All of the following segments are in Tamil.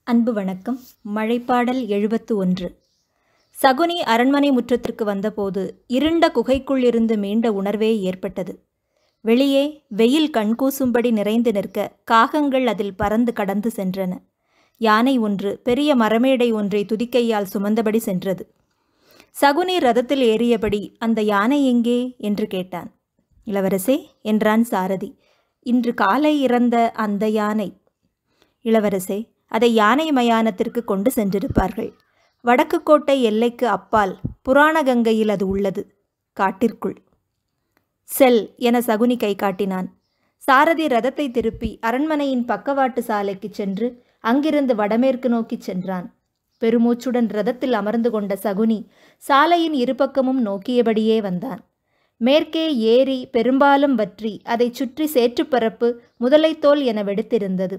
அன்பு வணக்கம் மழைப்பாடல் எழுபத்து ஒன்று சகுனி அரண்மனை முற்றத்திற்கு வந்தபோது இருண்ட குகைக்குள் இருந்து மீண்ட உணர்வே ஏற்பட்டது வெளியே வெயில் கண்கூசும்படி நிறைந்து நிற்க காகங்கள் அதில் பறந்து கடந்து சென்றன யானை ஒன்று பெரிய மரமேடை ஒன்றை துதிக்கையால் சுமந்தபடி சென்றது சகுனி ரதத்தில் ஏறியபடி அந்த யானை எங்கே என்று கேட்டான் இளவரசே என்றான் சாரதி இன்று காலை இறந்த அந்த யானை இளவரசே அதை யானை மயானத்திற்கு கொண்டு சென்றிருப்பார்கள் வடக்கு கோட்டை எல்லைக்கு அப்பால் புராண கங்கையில் அது உள்ளது காட்டிற்குள் செல் என சகுனி கை காட்டினான் சாரதி ரதத்தை திருப்பி அரண்மனையின் பக்கவாட்டு சாலைக்கு சென்று அங்கிருந்து வடமேற்கு நோக்கிச் சென்றான் பெருமூச்சுடன் ரதத்தில் அமர்ந்து கொண்ட சகுனி சாலையின் இருபக்கமும் நோக்கியபடியே வந்தான் மேற்கே ஏரி பெரும்பாலும் வற்றி அதைச் சுற்றி சேற்றுப்பரப்பு முதலைத்தோல் என வெடித்திருந்தது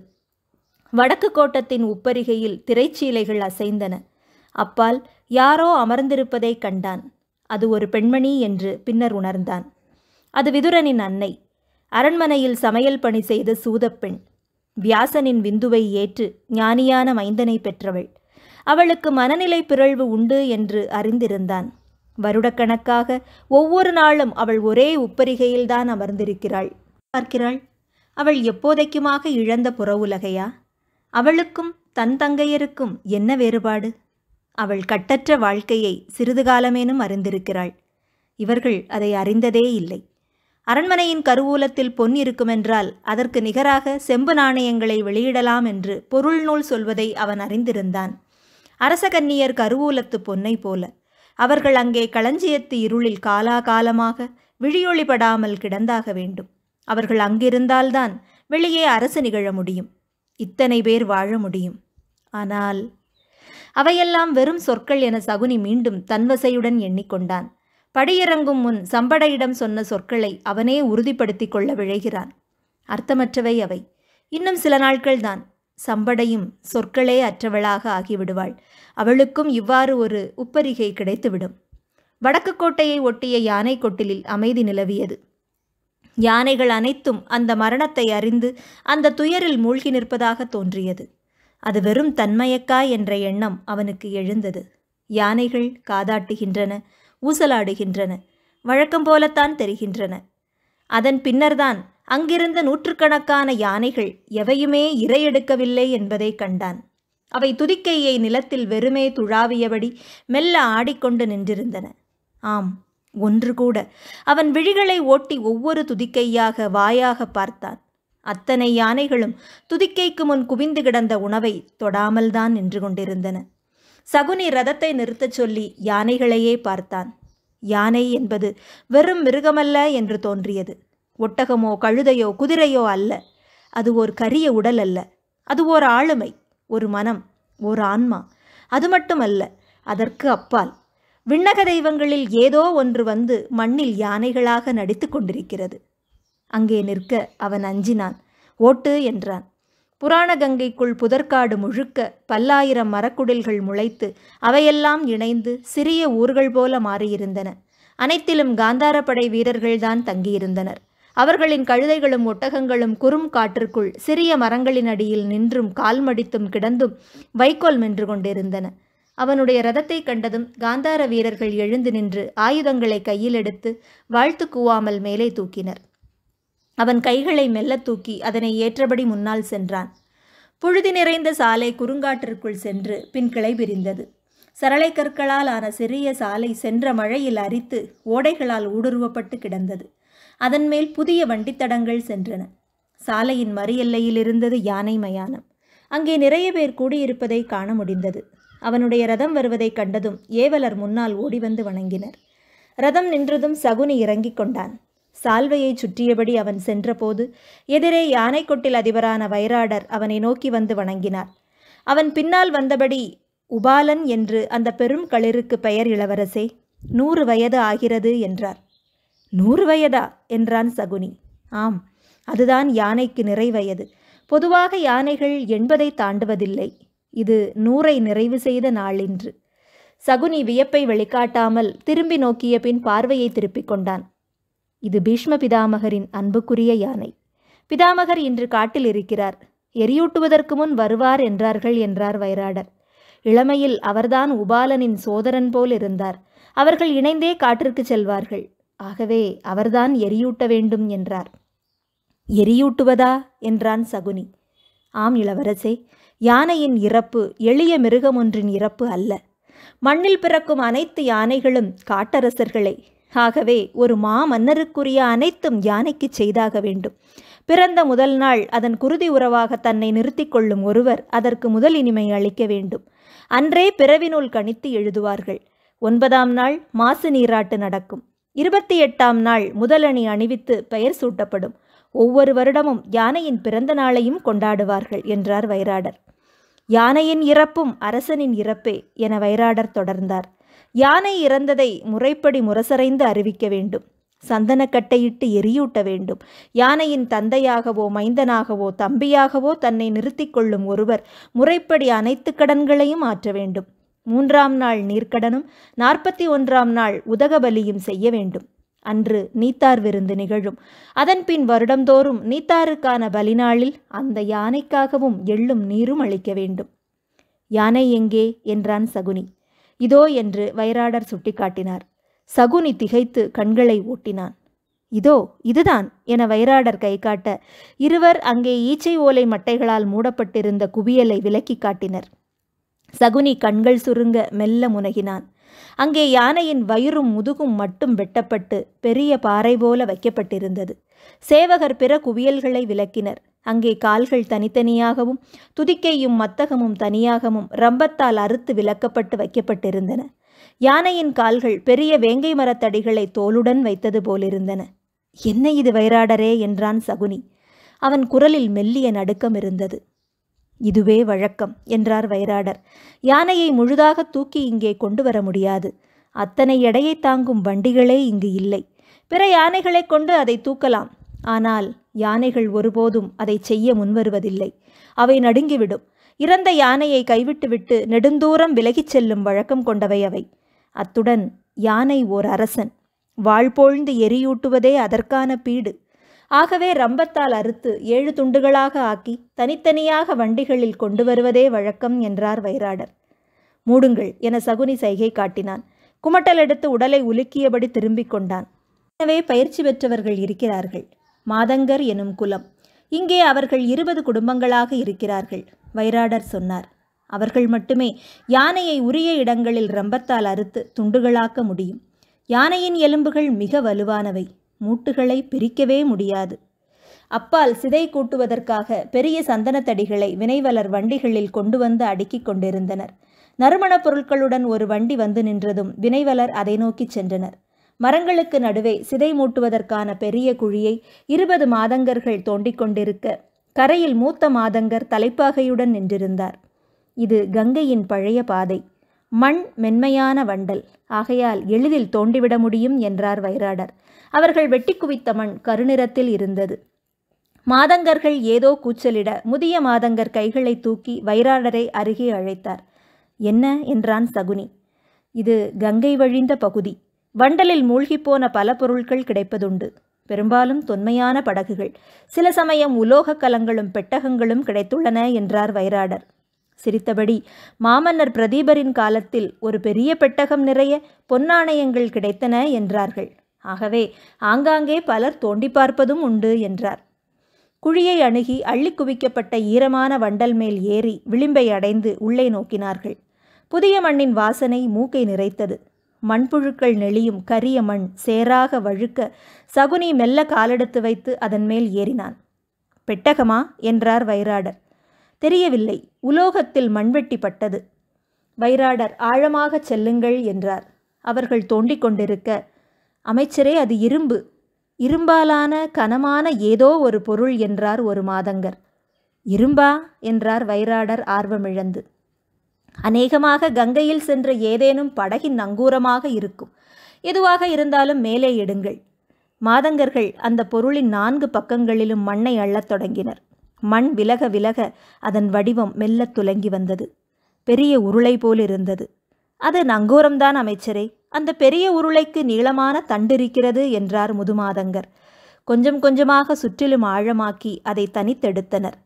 வடக்கு கோட்டத்தின் உப்பரிகையில் திரைச்சீலைகள் அசைந்தன அப்பால் யாரோ அமர்ந்திருப்பதை கண்டான் அது ஒரு பெண்மணி என்று பின்னர் உணர்ந்தான் அது விதுரனின் அன்னை அரண்மனையில் சமையல் பணி செய்த சூதப்பெண் வியாசனின் விந்துவை ஏற்று ஞானியான மைந்தனை பெற்றவள் அவளுக்கு மனநிலை பிறழ்வு உண்டு என்று அறிந்திருந்தான் வருடக்கணக்காக ஒவ்வொரு நாளும் அவள் ஒரே உப்பரிகையில்தான் அமர்ந்திருக்கிறாள் பார்க்கிறாள் அவள் எப்போதைக்குமாக இழந்த புற உலகையா அவளுக்கும் தன் தங்கையருக்கும் என்ன வேறுபாடு அவள் கட்டற்ற வாழ்க்கையை சிறிது காலமேனும் அறிந்திருக்கிறாள் இவர்கள் அதை அறிந்ததே இல்லை அரண்மனையின் கருவூலத்தில் பொன் இருக்குமென்றால் அதற்கு நிகராக செம்பு நாணயங்களை வெளியிடலாம் என்று பொருள் நூல் சொல்வதை அவன் அறிந்திருந்தான் அரசகன்னியர் கருவூலத்து பொன்னை போல அவர்கள் அங்கே களஞ்சியத்து இருளில் காலாகாலமாக விழியொளிபடாமல் கிடந்தாக வேண்டும் அவர்கள் அங்கிருந்தால்தான் வெளியே அரசு நிகழ முடியும் இத்தனை பேர் வாழ முடியும் ஆனால் அவையெல்லாம் வெறும் சொற்கள் என சகுனி மீண்டும் தன்வசையுடன் எண்ணிக்கொண்டான் படியிறங்கும் முன் சம்படையிடம் சொன்ன சொற்களை அவனே உறுதிப்படுத்திக் கொள்ள விழைகிறான் அர்த்தமற்றவை அவை இன்னும் சில நாட்கள்தான் சம்படையும் சொற்களே அற்றவளாக ஆகிவிடுவாள் அவளுக்கும் இவ்வாறு ஒரு உப்பரிகை கிடைத்துவிடும் வடக்கு கோட்டையை ஒட்டிய யானை கொட்டிலில் அமைதி நிலவியது யானைகள் அனைத்தும் அந்த மரணத்தை அறிந்து அந்த துயரில் மூழ்கி நிற்பதாக தோன்றியது அது வெறும் தன்மயக்கா என்ற எண்ணம் அவனுக்கு எழுந்தது யானைகள் காதாட்டுகின்றன ஊசலாடுகின்றன வழக்கம் போலத்தான் தெரிகின்றன அதன் பின்னர்தான் அங்கிருந்த நூற்றுக்கணக்கான யானைகள் எவையுமே இரையெடுக்கவில்லை என்பதை கண்டான் அவை துதிக்கையை நிலத்தில் வெறுமே துழாவியபடி மெல்ல ஆடிக்கொண்டு நின்றிருந்தன ஆம் ஒன்று கூட அவன் விழிகளை ஓட்டி ஒவ்வொரு துதிக்கையாக வாயாக பார்த்தான் அத்தனை யானைகளும் துதிக்கைக்கு முன் குவிந்து கிடந்த உணவை தொடாமல்தான் நின்று கொண்டிருந்தன சகுனி ரதத்தை நிறுத்தச் சொல்லி யானைகளையே பார்த்தான் யானை என்பது வெறும் மிருகமல்ல என்று தோன்றியது ஒட்டகமோ கழுதையோ குதிரையோ அல்ல அது ஓர் கரிய உடல் அல்ல அது ஓர் ஆளுமை ஒரு மனம் ஓர் ஆன்மா அது மட்டுமல்ல அதற்கு அப்பால் விண்ணக தெய்வங்களில் ஏதோ ஒன்று வந்து மண்ணில் யானைகளாக நடித்து கொண்டிருக்கிறது அங்கே நிற்க அவன் அஞ்சினான் ஓட்டு என்றான் புராண கங்கைக்குள் புதற்காடு முழுக்க பல்லாயிரம் மரக்குடில்கள் முளைத்து அவையெல்லாம் இணைந்து சிறிய ஊர்கள் போல மாறியிருந்தன அனைத்திலும் காந்தாரப்படை வீரர்கள்தான் தங்கியிருந்தனர் அவர்களின் கழுதைகளும் ஒட்டகங்களும் குறும் காற்றுக்குள் சிறிய மரங்களின் அடியில் நின்றும் கால் மடித்தும் கிடந்தும் வைக்கோல் மென்று கொண்டிருந்தன அவனுடைய ரதத்தை கண்டதும் காந்தார வீரர்கள் எழுந்து நின்று ஆயுதங்களை கையில் எடுத்து வாழ்த்து கூவாமல் மேலே தூக்கினர் அவன் கைகளை மெல்ல தூக்கி அதனை ஏற்றபடி முன்னால் சென்றான் புழுதி நிறைந்த சாலை குறுங்காற்றிற்குள் சென்று பின் கிளை பிரிந்தது சரளை கற்களால் ஆன சிறிய சாலை சென்ற மழையில் அரித்து ஓடைகளால் ஊடுருவப்பட்டு கிடந்தது அதன் மேல் புதிய வண்டித்தடங்கள் சென்றன சாலையின் மறு எல்லையில் இருந்தது யானை மயானம் அங்கே நிறைய பேர் கூடியிருப்பதை காண முடிந்தது அவனுடைய ரதம் வருவதை கண்டதும் ஏவலர் முன்னால் ஓடி வந்து வணங்கினர் ரதம் நின்றதும் சகுனி இறங்கிக் கொண்டான் சால்வையை சுற்றியபடி அவன் சென்றபோது எதிரே யானை கொட்டில் அதிபரான வைராடர் அவனை நோக்கி வந்து வணங்கினார் அவன் பின்னால் வந்தபடி உபாலன் என்று அந்த பெரும் களிருக்கு பெயர் இளவரசே நூறு வயது ஆகிறது என்றார் நூறு வயதா என்றான் சகுனி ஆம் அதுதான் யானைக்கு நிறைவயது பொதுவாக யானைகள் எண்பதை தாண்டுவதில்லை இது நூறை நிறைவு செய்த நாளின்று சகுனி வியப்பை வெளிக்காட்டாமல் திரும்பி நோக்கிய பின் பார்வையை திருப்பிக் கொண்டான் இது பீஷ்ம பிதாமகரின் அன்புக்குரிய யானை பிதாமகர் இன்று காட்டில் இருக்கிறார் எரியூட்டுவதற்கு முன் வருவார் என்றார்கள் என்றார் வைராடர் இளமையில் அவர்தான் உபாலனின் சோதரன் போல் இருந்தார் அவர்கள் இணைந்தே காட்டிற்கு செல்வார்கள் ஆகவே அவர்தான் எரியூட்ட வேண்டும் என்றார் எரியூட்டுவதா என்றான் சகுனி ஆம் இளவரசே யானையின் இறப்பு எளிய மிருகம் ஒன்றின் இறப்பு அல்ல மண்ணில் பிறக்கும் அனைத்து யானைகளும் காட்டரசர்களே ஆகவே ஒரு மா மன்னருக்குரிய அனைத்தும் யானைக்கு செய்தாக வேண்டும் பிறந்த முதல் நாள் அதன் குருதி உறவாக தன்னை நிறுத்திக் கொள்ளும் ஒருவர் அதற்கு முதல் இனிமை அளிக்க வேண்டும் அன்றே பிறவினுள் கணித்து எழுதுவார்கள் ஒன்பதாம் நாள் மாசு நீராட்டு நடக்கும் இருபத்தி எட்டாம் நாள் முதலணி அணிவித்து பெயர் சூட்டப்படும் ஒவ்வொரு வருடமும் யானையின் பிறந்த நாளையும் கொண்டாடுவார்கள் என்றார் வைராடர் யானையின் இறப்பும் அரசனின் இறப்பே என வைராடர் தொடர்ந்தார் யானை இறந்ததை முறைப்படி முரசறைந்து அறிவிக்க வேண்டும் சந்தனக்கட்டையிட்டு எரியூட்ட வேண்டும் யானையின் தந்தையாகவோ மைந்தனாகவோ தம்பியாகவோ தன்னை நிறுத்திக் கொள்ளும் ஒருவர் முறைப்படி அனைத்து கடன்களையும் ஆற்ற வேண்டும் மூன்றாம் நாள் நீர்க்கடனும் நாற்பத்தி ஒன்றாம் நாள் உதகபலியும் செய்ய வேண்டும் அன்று நீத்தார் விருந்து நிகழும் அதன்பின் வருடந்தோறும் நீத்தாருக்கான பலிநாளில் அந்த யானைக்காகவும் எள்ளும் நீரும் அளிக்க வேண்டும் யானை எங்கே என்றான் சகுனி இதோ என்று வைராடர் சுட்டிக்காட்டினார் சகுனி திகைத்து கண்களை ஓட்டினான் இதோ இதுதான் என வைராடர் கை காட்ட இருவர் அங்கே ஈச்சை ஓலை மட்டைகளால் மூடப்பட்டிருந்த குவியலை விலக்கி காட்டினர் சகுனி கண்கள் சுருங்க மெல்ல முனகினான் அங்கே யானையின் வயிறும் முதுகும் மட்டும் வெட்டப்பட்டு பெரிய பாறை போல வைக்கப்பட்டிருந்தது சேவகர் பிற குவியல்களை விளக்கினர் அங்கே கால்கள் தனித்தனியாகவும் துதிக்கையும் மத்தகமும் தனியாகவும் ரம்பத்தால் அறுத்து விலக்கப்பட்டு வைக்கப்பட்டிருந்தன யானையின் கால்கள் பெரிய வேங்கை மரத்தடிகளை தோலுடன் வைத்தது போலிருந்தன என்ன இது வைராடரே என்றான் சகுனி அவன் குரலில் மெல்லிய நடுக்கம் இருந்தது இதுவே வழக்கம் என்றார் வைராடர் யானையை முழுதாக தூக்கி இங்கே கொண்டு வர முடியாது அத்தனை எடையை தாங்கும் வண்டிகளே இங்கு இல்லை பிற யானைகளைக் கொண்டு அதை தூக்கலாம் ஆனால் யானைகள் ஒருபோதும் அதை செய்ய முன்வருவதில்லை அவை நடுங்கிவிடும் இறந்த யானையை கைவிட்டுவிட்டு நெடுந்தூரம் விலகிச் செல்லும் வழக்கம் கொண்டவை அவை அத்துடன் யானை ஓர் அரசன் வாழ்போழ்ந்து எரியூட்டுவதே அதற்கான பீடு ஆகவே ரம்பத்தால் அறுத்து ஏழு துண்டுகளாக ஆக்கி தனித்தனியாக வண்டிகளில் கொண்டு வருவதே வழக்கம் என்றார் வைராடர் மூடுங்கள் என சகுனி சைகை காட்டினான் குமட்டல் எடுத்து உடலை உலுக்கியபடி திரும்பிக் கொண்டான் எனவே பயிற்சி பெற்றவர்கள் இருக்கிறார்கள் மாதங்கர் எனும் குலம் இங்கே அவர்கள் இருபது குடும்பங்களாக இருக்கிறார்கள் வைராடர் சொன்னார் அவர்கள் மட்டுமே யானையை உரிய இடங்களில் ரம்பத்தால் அறுத்து துண்டுகளாக்க முடியும் யானையின் எலும்புகள் மிக வலுவானவை மூட்டுகளை பிரிக்கவே முடியாது அப்பால் சிதை கூட்டுவதற்காக பெரிய சந்தனத்தடிகளை வினைவலர் வண்டிகளில் கொண்டு வந்து அடுக்கிக் கொண்டிருந்தனர் நறுமணப் பொருட்களுடன் ஒரு வண்டி வந்து நின்றதும் வினைவலர் அதை நோக்கிச் சென்றனர் மரங்களுக்கு நடுவே சிதை மூட்டுவதற்கான பெரிய குழியை இருபது மாதங்கர்கள் தோண்டிக் கொண்டிருக்க கரையில் மூத்த மாதங்கர் தலைப்பாகையுடன் நின்றிருந்தார் இது கங்கையின் பழைய பாதை மண் மென்மையான வண்டல் ஆகையால் எளிதில் தோண்டிவிட முடியும் என்றார் வைராடர் அவர்கள் வெட்டி குவித்த மண் கருநிறத்தில் இருந்தது மாதங்கர்கள் ஏதோ கூச்சலிட முதிய மாதங்கர் கைகளை தூக்கி வைராடரை அருகே அழைத்தார் என்ன என்றான் சகுனி இது கங்கை வழிந்த பகுதி வண்டலில் மூழ்கிப்போன பல பொருட்கள் கிடைப்பதுண்டு பெரும்பாலும் தொன்மையான படகுகள் சில சமயம் உலோக கலங்களும் பெட்டகங்களும் கிடைத்துள்ளன என்றார் வைராடர் சிரித்தபடி மாமன்னர் பிரதீபரின் காலத்தில் ஒரு பெரிய பெட்டகம் நிறைய பொன்னாணயங்கள் கிடைத்தன என்றார்கள் ஆகவே ஆங்காங்கே பலர் தோண்டி பார்ப்பதும் உண்டு என்றார் குழியை அணுகி அள்ளி குவிக்கப்பட்ட ஈரமான வண்டல் மேல் ஏறி விளிம்பை அடைந்து உள்ளே நோக்கினார்கள் புதிய மண்ணின் வாசனை மூக்கை நிறைத்தது மண்புழுக்கள் நெளியும் கரிய மண் சேராக வழுக்க சகுனி மெல்ல காலெடுத்து வைத்து அதன் மேல் ஏறினான் பெட்டகமா என்றார் வைராடர் தெரியவில்லை உலோகத்தில் மண்வெட்டி பட்டது வைராடர் ஆழமாகச் செல்லுங்கள் என்றார் அவர்கள் தோண்டிக் கொண்டிருக்க அமைச்சரே அது இரும்பு இரும்பாலான கனமான ஏதோ ஒரு பொருள் என்றார் ஒரு மாதங்கர் இரும்பா என்றார் வைராடர் ஆர்வமிழந்து அநேகமாக கங்கையில் சென்ற ஏதேனும் படகின் நங்கூரமாக இருக்கும் எதுவாக இருந்தாலும் மேலே எடுங்கள் மாதங்கர்கள் அந்த பொருளின் நான்கு பக்கங்களிலும் மண்ணை அள்ளத் தொடங்கினர் மண் விலக விலக அதன் வடிவம் மெல்லத் துலங்கி வந்தது பெரிய உருளை போல் இருந்தது அது நங்கூரம்தான் அமைச்சரே அந்த பெரிய உருளைக்கு நீளமான தண்டு இருக்கிறது என்றார் முதுமாதங்கர் கொஞ்சம் கொஞ்சமாக சுற்றிலும் ஆழமாக்கி அதை தனித்தெடுத்தனர்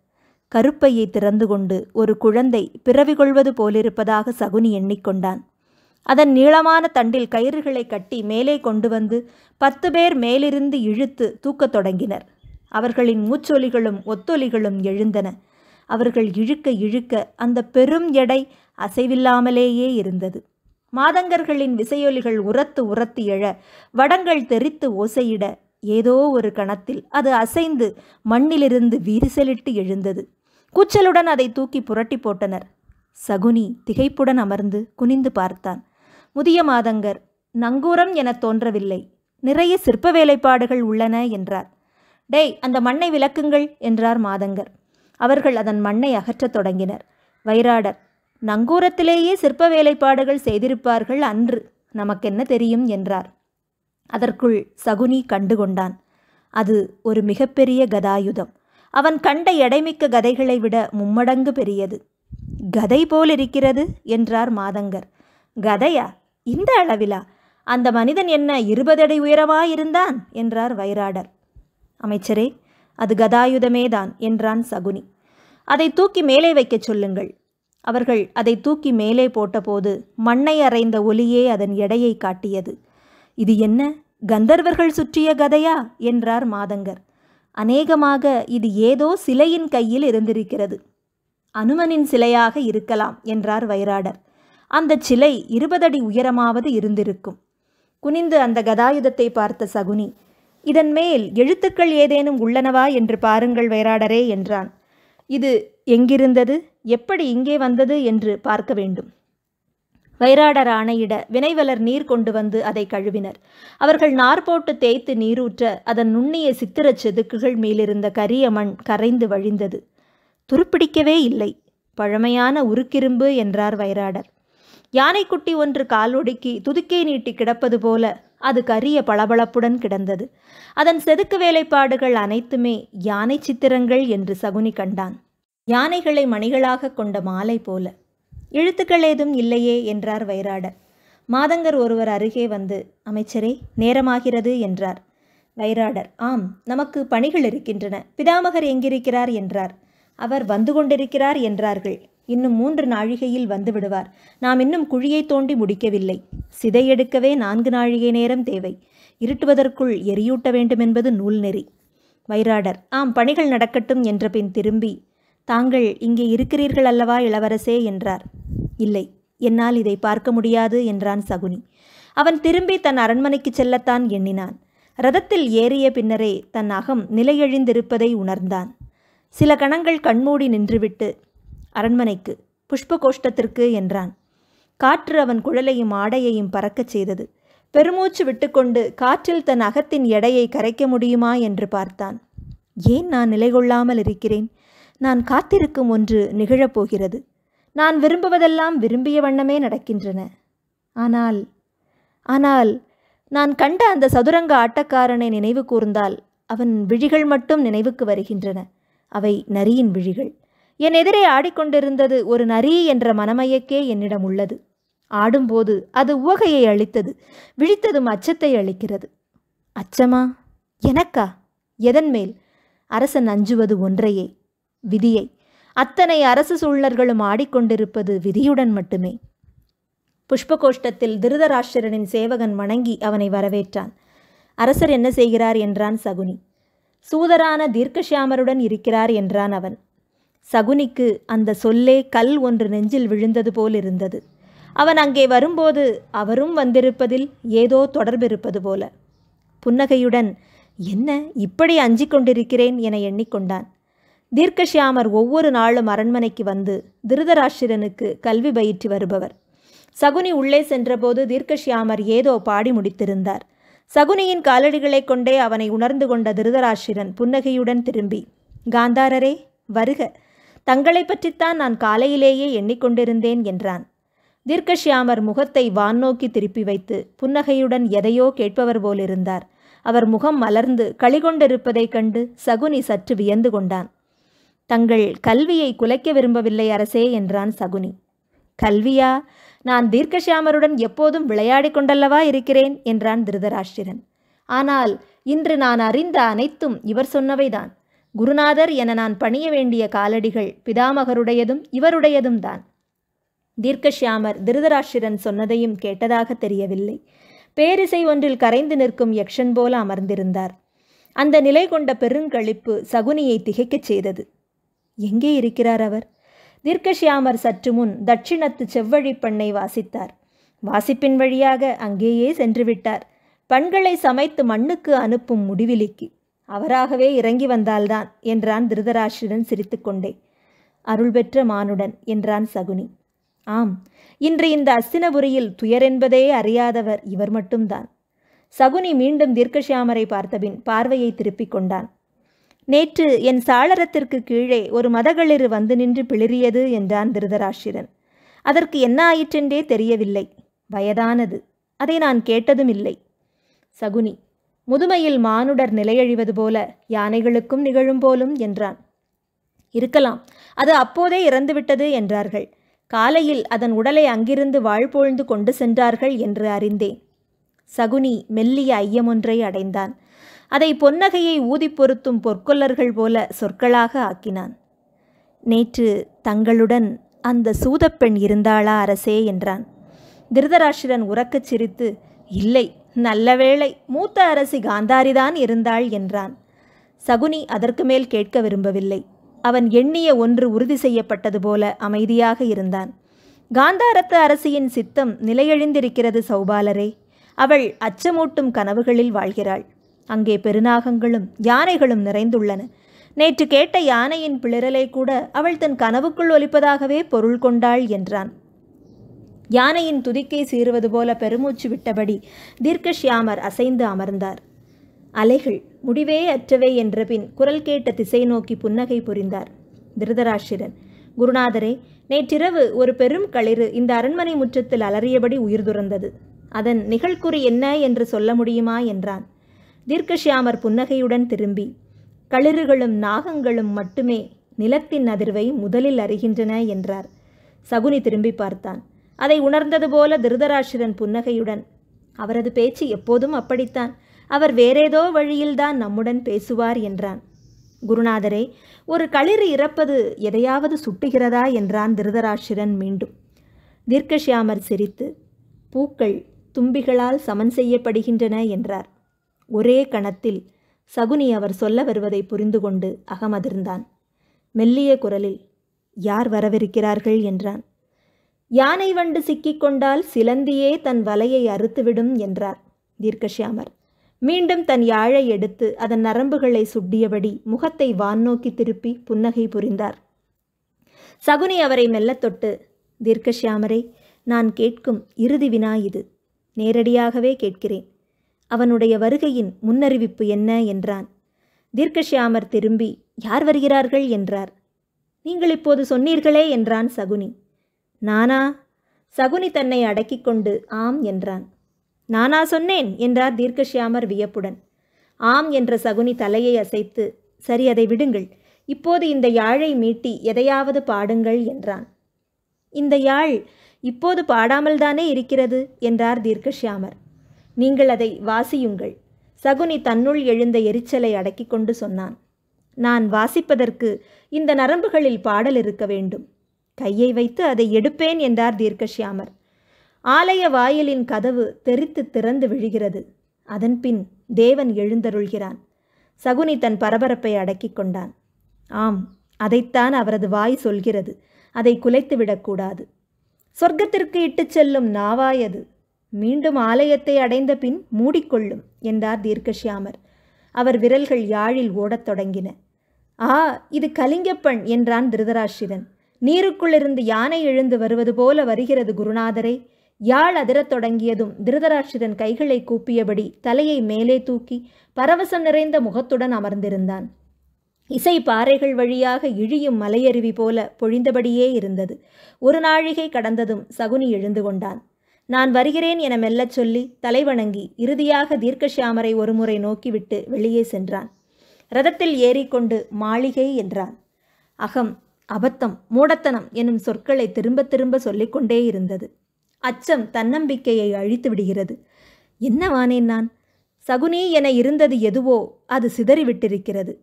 கருப்பையை திறந்து கொண்டு ஒரு குழந்தை பிறவி கொள்வது போலிருப்பதாக சகுனி எண்ணிக்கொண்டான் அதன் நீளமான தண்டில் கயிறுகளை கட்டி மேலே கொண்டு வந்து பத்து பேர் மேலிருந்து இழுத்து தூக்கத் தொடங்கினர் அவர்களின் மூச்சொலிகளும் ஒத்தொலிகளும் எழுந்தன அவர்கள் இழுக்க இழுக்க அந்த பெரும் எடை அசைவில்லாமலேயே இருந்தது மாதங்கர்களின் விசையொலிகள் உரத்து உரத்து எழ வடங்கள் தெரித்து ஓசையிட ஏதோ ஒரு கணத்தில் அது அசைந்து மண்ணிலிருந்து விரிசலிட்டு எழுந்தது கூச்சலுடன் அதை தூக்கி புரட்டி போட்டனர் சகுனி திகைப்புடன் அமர்ந்து குனிந்து பார்த்தான் முதிய மாதங்கர் நங்கூரம் எனத் தோன்றவில்லை நிறைய சிற்ப வேலைப்பாடுகள் உள்ளன என்றார் டேய் அந்த மண்ணை விளக்குங்கள் என்றார் மாதங்கர் அவர்கள் அதன் மண்ணை அகற்றத் தொடங்கினர் வைராடர் நங்கூரத்திலேயே சிற்ப வேலைப்பாடுகள் செய்திருப்பார்கள் அன்று நமக்கென்ன தெரியும் என்றார் அதற்குள் சகுனி கண்டுகொண்டான் அது ஒரு மிகப்பெரிய கதாயுதம் அவன் கண்ட எடைமிக்க கதைகளை விட மும்மடங்கு பெரியது கதை போல் இருக்கிறது என்றார் மாதங்கர் கதையா இந்த அளவிலா அந்த மனிதன் என்ன இருபது அடி உயரமாயிருந்தான் என்றார் வைராடர் அமைச்சரே அது கதாயுதமேதான் என்றான் சகுனி அதை தூக்கி மேலே வைக்கச் சொல்லுங்கள் அவர்கள் அதை தூக்கி மேலே போட்டபோது மண்ணை அறைந்த ஒலியே அதன் எடையை காட்டியது இது என்ன கந்தர்வர்கள் சுற்றிய கதையா என்றார் மாதங்கர் அநேகமாக இது ஏதோ சிலையின் கையில் இருந்திருக்கிறது அனுமனின் சிலையாக இருக்கலாம் என்றார் வைராடர் அந்த சிலை இருபதடி உயரமாவது இருந்திருக்கும் குனிந்து அந்த கதாயுதத்தை பார்த்த சகுனி இதன் மேல் எழுத்துக்கள் ஏதேனும் உள்ளனவா என்று பாருங்கள் வைராடரே என்றான் இது எங்கிருந்தது எப்படி இங்கே வந்தது என்று பார்க்க வேண்டும் வைராடர் ஆணையிட வினைவலர் நீர் கொண்டு வந்து அதை கழுவினர் அவர்கள் நார் போட்டு தேய்த்து நீரூற்ற அதன் நுண்ணிய சித்திரச் செதுக்குகள் மேலிருந்த கரிய மண் கரைந்து வழிந்தது துருப்பிடிக்கவே இல்லை பழமையான உருக்கிரும்பு என்றார் வைராடர் யானைக்குட்டி ஒன்று காலொடுக்கி துதுக்கை நீட்டி கிடப்பது போல அது கரிய பளபளப்புடன் கிடந்தது அதன் செதுக்கு வேலைப்பாடுகள் அனைத்துமே யானை சித்திரங்கள் என்று சகுனி கண்டான் யானைகளை மணிகளாக கொண்ட மாலை போல எழுத்துக்கள் ஏதும் இல்லையே என்றார் வைராடர் மாதங்கர் ஒருவர் அருகே வந்து அமைச்சரே நேரமாகிறது என்றார் வைராடர் ஆம் நமக்கு பணிகள் இருக்கின்றன பிதாமகர் எங்கிருக்கிறார் என்றார் அவர் வந்து கொண்டிருக்கிறார் என்றார்கள் இன்னும் மூன்று நாழிகையில் வந்து விடுவார் நாம் இன்னும் குழியை தோண்டி முடிக்கவில்லை சிதை எடுக்கவே நான்கு நாழிகை நேரம் தேவை இருட்டுவதற்குள் எரியூட்ட வேண்டுமென்பது நூல் நெறி வைராடர் ஆம் பணிகள் நடக்கட்டும் என்ற பின் திரும்பி தாங்கள் இங்கே இருக்கிறீர்கள் அல்லவா இளவரசே என்றார் இல்லை என்னால் இதை பார்க்க முடியாது என்றான் சகுனி அவன் திரும்பி தன் அரண்மனைக்கு செல்லத்தான் எண்ணினான் ரதத்தில் ஏறிய பின்னரே தன் அகம் நிலையழிந்திருப்பதை உணர்ந்தான் சில கணங்கள் கண்மூடி நின்றுவிட்டு அரண்மனைக்கு புஷ்ப கோஷ்டத்திற்கு என்றான் காற்று அவன் குழலையும் ஆடையையும் பறக்கச் செய்தது பெருமூச்சு விட்டுக்கொண்டு காற்றில் தன் அகத்தின் எடையை கரைக்க முடியுமா என்று பார்த்தான் ஏன் நான் நிலை கொள்ளாமல் இருக்கிறேன் நான் காத்திருக்கும் ஒன்று நிகழப்போகிறது நான் விரும்புவதெல்லாம் விரும்பிய வண்ணமே நடக்கின்றன ஆனால் ஆனால் நான் கண்ட அந்த சதுரங்க ஆட்டக்காரனை நினைவு கூர்ந்தால் அவன் விழிகள் மட்டும் நினைவுக்கு வருகின்றன அவை நரியின் விழிகள் என் எதிரே ஆடிக்கொண்டிருந்தது ஒரு நரி என்ற மனமயக்கே என்னிடம் உள்ளது ஆடும்போது அது உவகையை அளித்தது விழித்ததும் அச்சத்தை அளிக்கிறது அச்சமா எனக்கா எதன் மேல் அரசன் அஞ்சுவது ஒன்றையே விதியை அத்தனை அரசு சூழர்களும் ஆடிக்கொண்டிருப்பது விதியுடன் மட்டுமே புஷ்பகோஷ்டத்தில் திருதராஷ்டிரனின் சேவகன் வணங்கி அவனை வரவேற்றான் அரசர் என்ன செய்கிறார் என்றான் சகுனி சூதரான தீர்க்கஷியாமருடன் இருக்கிறார் என்றான் அவன் சகுனிக்கு அந்த சொல்லே கல் ஒன்று நெஞ்சில் விழுந்தது போல் இருந்தது அவன் அங்கே வரும்போது அவரும் வந்திருப்பதில் ஏதோ தொடர்பிருப்பது போல புன்னகையுடன் என்ன இப்படி அஞ்சிக் கொண்டிருக்கிறேன் என எண்ணிக்கொண்டான் தீர்க்கஷியாமர் ஒவ்வொரு நாளும் அரண்மனைக்கு வந்து திருதராஷ்டிரனுக்கு கல்வி பயிற்றி வருபவர் சகுனி உள்ளே சென்றபோது தீர்க்கஷியாமர் ஏதோ பாடி முடித்திருந்தார் சகுனியின் காலடிகளைக் கொண்டே அவனை உணர்ந்து கொண்ட திருதராஷ்டிரன் புன்னகையுடன் திரும்பி காந்தாரரே வருக தங்களை பற்றித்தான் நான் காலையிலேயே எண்ணிக்கொண்டிருந்தேன் என்றான் தீர்க்கஷியாமர் முகத்தை வான்னோக்கி திருப்பி வைத்து புன்னகையுடன் எதையோ கேட்பவர் போலிருந்தார் அவர் முகம் மலர்ந்து களிகொண்டிருப்பதைக் கண்டு சகுனி சற்று வியந்து கொண்டான் தங்கள் கல்வியை குலைக்க விரும்பவில்லை அரசே என்றான் சகுனி கல்வியா நான் தீர்க்கஷியாமருடன் எப்போதும் விளையாடிக் கொண்டல்லவா இருக்கிறேன் என்றான் திருதராஷ்டிரன் ஆனால் இன்று நான் அறிந்த அனைத்தும் இவர் சொன்னவைதான் குருநாதர் என நான் பணிய வேண்டிய காலடிகள் பிதாமகருடையதும் இவருடையதும் தான் தீர்க்கஷியாமர் திருதராஷ்டிரன் சொன்னதையும் கேட்டதாக தெரியவில்லை பேரிசை ஒன்றில் கரைந்து நிற்கும் யக்ஷன் போல அமர்ந்திருந்தார் அந்த நிலை கொண்ட பெருங்களிப்பு சகுனியை திகைக்கச் செய்தது எங்கே இருக்கிறார் அவர் தீர்க்கஷியாமர் சற்று முன் தட்சிணத்து செவ்வழி பண்ணை வாசித்தார் வாசிப்பின் வழியாக அங்கேயே சென்று விட்டார் பண்களை சமைத்து மண்ணுக்கு அனுப்பும் முடிவிலிக்கு அவராகவே இறங்கி வந்தால்தான் என்றான் திருதராஷ்டிரன் சிரித்துக்கொண்டே அருள் பெற்ற மானுடன் என்றான் சகுனி ஆம் இன்று இந்த அஸ்தினபுரியில் துயரென்பதே அறியாதவர் இவர் மட்டும்தான் சகுனி மீண்டும் தீர்க்கஷியாமரை பார்த்தபின் பார்வையை திருப்பிக் கொண்டான் நேற்று என் சாளரத்திற்கு கீழே ஒரு மதகளிறு வந்து நின்று பிளிறியது என்றான் திருதராஷ்டிரன் அதற்கு என்ன ஆயிற்றென்றே தெரியவில்லை வயதானது அதை நான் கேட்டதும் இல்லை சகுனி முதுமையில் மானுடர் நிலையழிவது போல யானைகளுக்கும் நிகழும் போலும் என்றான் இருக்கலாம் அது அப்போதே இறந்துவிட்டது என்றார்கள் காலையில் அதன் உடலை அங்கிருந்து வாழ்பொழுந்து கொண்டு சென்றார்கள் என்று அறிந்தேன் சகுனி மெல்லிய ஐயமொன்றை அடைந்தான் அதை பொன்னகையை ஊதிப் பொருத்தும் பொற்கொல்லர்கள் போல சொற்களாக ஆக்கினான் நேற்று தங்களுடன் அந்த சூதப்பெண் இருந்தாளா அரசே என்றான் திருதராஷ்டிரன் உறக்கச் சிரித்து இல்லை நல்ல வேளை மூத்த அரசி காந்தாரிதான் இருந்தாள் என்றான் சகுனி அதற்கு மேல் கேட்க விரும்பவில்லை அவன் எண்ணிய ஒன்று உறுதி செய்யப்பட்டது போல அமைதியாக இருந்தான் காந்தாரத்து அரசியின் சித்தம் நிலையழிந்திருக்கிறது சௌபாலரே அவள் அச்சமூட்டும் கனவுகளில் வாழ்கிறாள் அங்கே பெருநாகங்களும் யானைகளும் நிறைந்துள்ளன நேற்று கேட்ட யானையின் பிளிரலை கூட அவள் தன் கனவுக்குள் ஒலிப்பதாகவே பொருள் கொண்டாள் என்றான் யானையின் துதிக்கை சீறுவது போல பெருமூச்சு விட்டபடி தீர்க்கஷ்யாமர் அசைந்து அமர்ந்தார் அலைகள் முடிவே அற்றவை என்ற பின் குரல் கேட்ட திசை நோக்கி புன்னகை புரிந்தார் திருதராஷ்டிரன் குருநாதரே நேற்றிரவு ஒரு பெரும் களிறு இந்த அரண்மனை முற்றத்தில் அலறியபடி உயிர் துறந்தது அதன் நிகழ்குறி என்ன என்று சொல்ல முடியுமா என்றான் தீர்க்கஷ்யாமர் புன்னகையுடன் திரும்பி களிறுகளும் நாகங்களும் மட்டுமே நிலத்தின் அதிர்வை முதலில் அறிகின்றன என்றார் சகுனி திரும்பி பார்த்தான் அதை உணர்ந்தது போல திருதராஷ்டிரன் புன்னகையுடன் அவரது பேச்சு எப்போதும் அப்படித்தான் அவர் வேறேதோ வழியில்தான் நம்முடன் பேசுவார் என்றான் குருநாதரே ஒரு களிறு இறப்பது எதையாவது சுட்டுகிறதா என்றான் திருதராஷ்டிரன் மீண்டும் தீர்க்கஷ்யாமர் சிரித்து பூக்கள் தும்பிகளால் சமன் செய்யப்படுகின்றன என்றார் ஒரே கணத்தில் சகுனி அவர் சொல்ல வருவதை புரிந்து கொண்டு அகமதிர்ந்தான் மெல்லிய குரலில் யார் வரவிருக்கிறார்கள் என்றான் யானை வண்டு சிக்கிக்கொண்டால் சிலந்தியே தன் வலையை அறுத்துவிடும் என்றார் தீர்க்கஷ்யாமர் மீண்டும் தன் யாழை எடுத்து அதன் நரம்புகளை சுட்டியபடி முகத்தை வான் திருப்பி புன்னகை புரிந்தார் சகுனி அவரை மெல்லத் தொட்டு தீர்க்கஷ்யாமரே நான் கேட்கும் இறுதி வினா இது நேரடியாகவே கேட்கிறேன் அவனுடைய வருகையின் முன்னறிவிப்பு என்ன என்றான் தீர்க்கஷ்யாமர் திரும்பி யார் வருகிறார்கள் என்றார் நீங்கள் இப்போது சொன்னீர்களே என்றான் சகுனி நானா சகுனி தன்னை அடக்கிக் கொண்டு ஆம் என்றான் நானா சொன்னேன் என்றார் தீர்க்கஷ்யாமர் வியப்புடன் ஆம் என்ற சகுனி தலையை அசைத்து சரி அதை விடுங்கள் இப்போது இந்த யாழை மீட்டி எதையாவது பாடுங்கள் என்றான் இந்த யாழ் இப்போது பாடாமல்தானே இருக்கிறது என்றார் தீர்க்கஷ்யாமர் நீங்கள் அதை வாசியுங்கள் சகுனி தன்னுள் எழுந்த எரிச்சலை அடக்கிக் கொண்டு சொன்னான் நான் வாசிப்பதற்கு இந்த நரம்புகளில் பாடல் இருக்க வேண்டும் கையை வைத்து அதை எடுப்பேன் என்றார் தீர்க்கஷ்யாமர் ஆலய வாயிலின் கதவு தெரித்து திறந்து விழுகிறது அதன்பின் தேவன் எழுந்தருள்கிறான் சகுனி தன் பரபரப்பை அடக்கிக் கொண்டான் ஆம் அதைத்தான் அவரது வாய் சொல்கிறது அதை குலைத்து விடக்கூடாது சொர்க்கத்திற்கு இட்டுச் செல்லும் நாவாயது மீண்டும் ஆலயத்தை அடைந்த பின் மூடிக்கொள்ளும் என்றார் தீர்க்கஷ்யாமர் அவர் விரல்கள் யாழில் ஓடத் தொடங்கின ஆ இது கலிங்கப்பண் என்றான் திருதராஷ்டிரன் நீருக்குள்ளிருந்து யானை எழுந்து வருவது போல வருகிறது குருநாதரே யாழ் அதிரத் தொடங்கியதும் திருதராஷ்டிரன் கைகளை கூப்பியபடி தலையை மேலே தூக்கி பரவசம் நிறைந்த முகத்துடன் அமர்ந்திருந்தான் இசை பாறைகள் வழியாக இழியும் மலையருவி போல பொழிந்தபடியே இருந்தது ஒரு நாழிகை கடந்ததும் சகுனி எழுந்து கொண்டான் நான் வருகிறேன் என மெல்லச் சொல்லி தலைவணங்கி இறுதியாக தீர்க்கஷியாமரை ஒருமுறை நோக்கிவிட்டு வெளியே சென்றான் ரதத்தில் ஏறிக்கொண்டு மாளிகை என்றான் அகம் அபத்தம் மூடத்தனம் எனும் சொற்களை திரும்ப திரும்ப சொல்லிக்கொண்டே இருந்தது அச்சம் தன்னம்பிக்கையை அழித்து விடுகிறது என்னவானேன் நான் சகுனி என இருந்தது எதுவோ அது சிதறிவிட்டிருக்கிறது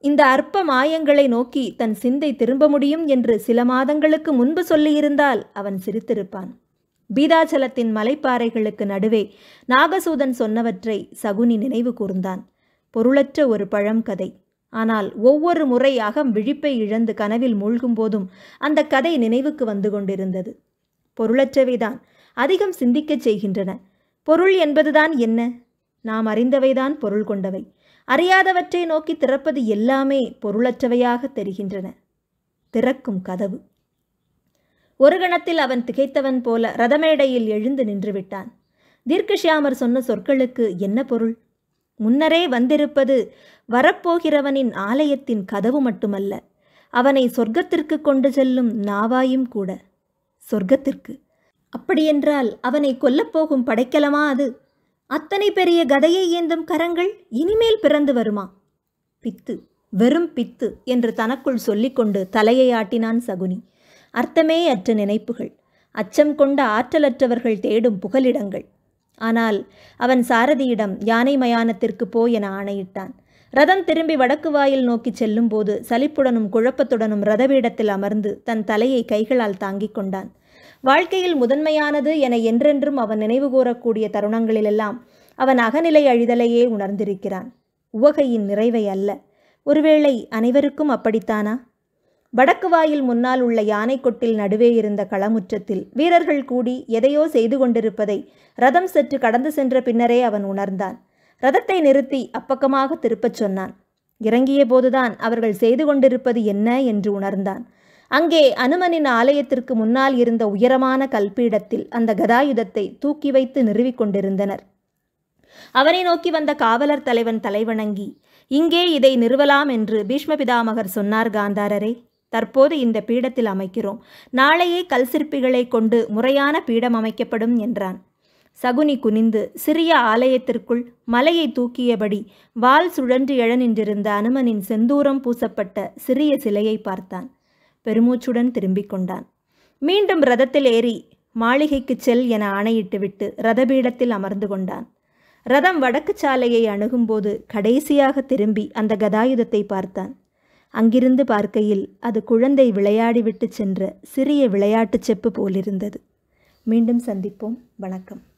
இந்த அற்ப மாயங்களை நோக்கி தன் சிந்தை திரும்ப முடியும் என்று சில மாதங்களுக்கு முன்பு சொல்லியிருந்தால் அவன் சிரித்திருப்பான் பீதாச்சலத்தின் மலைப்பாறைகளுக்கு நடுவே நாகசூதன் சொன்னவற்றை சகுனி நினைவு கூர்ந்தான் பொருளற்ற ஒரு பழங்கதை ஆனால் ஒவ்வொரு முறை அகம் விழிப்பை இழந்து கனவில் மூழ்கும் போதும் அந்த கதை நினைவுக்கு வந்து கொண்டிருந்தது பொருளற்றவைதான் அதிகம் சிந்திக்கச் செய்கின்றன பொருள் என்பதுதான் என்ன நாம் அறிந்தவைதான் பொருள் கொண்டவை அறியாதவற்றை நோக்கி திறப்பது எல்லாமே பொருளற்றவையாக தெரிகின்றன திறக்கும் கதவு ஒரு கணத்தில் அவன் திகைத்தவன் போல ரதமேடையில் எழுந்து நின்றுவிட்டான் தீர்க்கஷியாமர் சொன்ன சொற்களுக்கு என்ன பொருள் முன்னரே வந்திருப்பது வரப்போகிறவனின் ஆலயத்தின் கதவு மட்டுமல்ல அவனை சொர்க்கத்திற்கு கொண்டு செல்லும் நாவாயும் கூட சொர்க்கத்திற்கு அப்படியென்றால் அவனை கொல்லப்போகும் படைக்கலமா அது அத்தனை பெரிய கதையை ஏந்தும் கரங்கள் இனிமேல் பிறந்து வருமா பித்து வெறும் பித்து என்று தனக்குள் சொல்லிக்கொண்டு தலையை ஆட்டினான் சகுனி அர்த்தமே அற்ற நினைப்புகள் அச்சம் கொண்ட ஆற்றலற்றவர்கள் தேடும் புகலிடங்கள் ஆனால் அவன் சாரதியிடம் யானை மயானத்திற்கு போ என ஆணையிட்டான் ரதம் திரும்பி வடக்கு வாயில் நோக்கி செல்லும்போது சலிப்புடனும் குழப்பத்துடனும் ரதவீடத்தில் அமர்ந்து தன் தலையை கைகளால் தாங்கிக் கொண்டான் வாழ்க்கையில் முதன்மையானது என என்றென்றும் அவன் நினைவு கூறக்கூடிய தருணங்களிலெல்லாம் அவன் அகநிலை அழிதலையே உணர்ந்திருக்கிறான் உவகையின் நிறைவை அல்ல ஒருவேளை அனைவருக்கும் அப்படித்தானா வடக்கு வாயில் முன்னால் உள்ள யானை கொட்டில் நடுவே இருந்த களமுற்றத்தில் வீரர்கள் கூடி எதையோ செய்து கொண்டிருப்பதை ரதம் சற்று கடந்து சென்ற பின்னரே அவன் உணர்ந்தான் ரதத்தை நிறுத்தி அப்பக்கமாக திருப்பச் சொன்னான் இறங்கிய போதுதான் அவர்கள் செய்து கொண்டிருப்பது என்ன என்று உணர்ந்தான் அங்கே அனுமனின் ஆலயத்திற்கு முன்னால் இருந்த உயரமான கல்பீடத்தில் அந்த கதாயுதத்தை தூக்கி வைத்து நிறுவிக் கொண்டிருந்தனர் அவனை நோக்கி வந்த காவலர் தலைவன் தலைவணங்கி இங்கே இதை நிறுவலாம் என்று பீஷ்ம பிதாமகர் சொன்னார் காந்தாரரே தற்போது இந்த பீடத்தில் அமைக்கிறோம் நாளையே கல் சிற்பிகளை கொண்டு முறையான பீடம் அமைக்கப்படும் என்றான் சகுனி குனிந்து சிறிய ஆலயத்திற்குள் மலையை தூக்கியபடி வால் சுழன்று எழ நின்றிருந்த அனுமனின் செந்தூரம் பூசப்பட்ட சிறிய சிலையை பார்த்தான் பெருமூச்சுடன் திரும்பிக் கொண்டான் மீண்டும் ரதத்தில் ஏறி மாளிகைக்குச் செல் என ஆணையிட்டுவிட்டு ரதபீடத்தில் அமர்ந்து கொண்டான் ரதம் வடக்கு சாலையை அணுகும்போது கடைசியாக திரும்பி அந்த கதாயுதத்தை பார்த்தான் அங்கிருந்து பார்க்கையில் அது குழந்தை விளையாடிவிட்டு சென்ற சிறிய விளையாட்டுச் செப்பு போலிருந்தது மீண்டும் சந்திப்போம் வணக்கம்